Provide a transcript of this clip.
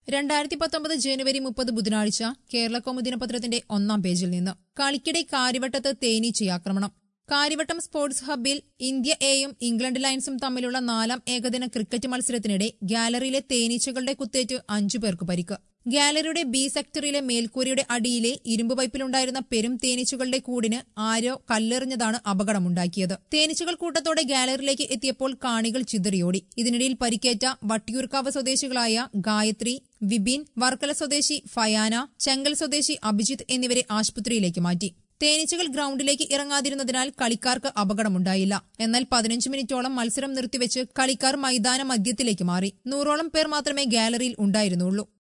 രണ്ടായിരത്തി പത്തൊമ്പത് ജനുവരി മുപ്പത് ബുധനാഴ്ച കേരള കൗമുദി ദിനപത്രത്തിന്റെ ഒന്നാം പേജിൽ നിന്ന് കളിക്കിടെ കാര്യവട്ടത്ത് തേനീച്ചയാക്രമണം കാര്യവട്ടം സ്പോർട്സ് ഹബ്ബിൽ ഇന്ത്യ എയും ഇംഗ്ലണ്ട് ലയൺസും തമ്മിലുള്ള നാലാം ഏകദിന ക്രിക്കറ്റ് മത്സരത്തിനിടെ ഗാലറിയിലെ തേനീച്ചകളുടെ കുത്തേറ്റ് അഞ്ചു പേർക്ക് പരിക്ക് ഗാലറിയുടെ ബി സെക്ടറിലെ മേൽക്കൂരയുടെ അടിയിലെ ഇരുമ്പ് പൈപ്പിലുണ്ടായിരുന്ന പെരും തേനീച്ചകളുടെ കൂടിന് ആരോ കല്ലെറിഞ്ഞതാണ് അപകടമുണ്ടാക്കിയത് തേനീച്ചകൾ കൂട്ടത്തോടെ ഗാലറിയിലേക്ക് എത്തിയപ്പോൾ കാണികൾ ചിതറിയോടി ഇതിനിടയിൽ പരിക്കേറ്റ വട്ടിയൂർക്കാവ് സ്വദേശികളായ ഗായത്രി വിപിൻ വർക്കല സ്വദേശി ഫയാന ചെങ്കൽ സ്വദേശി അഭിജിത്ത് എന്നിവരെ ആശുപത്രിയിലേക്ക് മാറ്റി തേനീച്ചകൾ ഗ്രൌണ്ടിലേക്ക് ഇറങ്ങാതിരുന്നതിനാൽ കളിക്കാർക്ക് അപകടമുണ്ടായില്ല എന്നാൽ പതിനഞ്ച് മിനിറ്റോളം മത്സരം നിർത്തിവെച്ച് കളിക്കാർ മൈതാന മധ്യത്തിലേക്ക് മാറി നൂറോളം പേർ മാത്രമേ ഗാലറിയിൽ ഉണ്ടായിരുന്നുള്ളൂ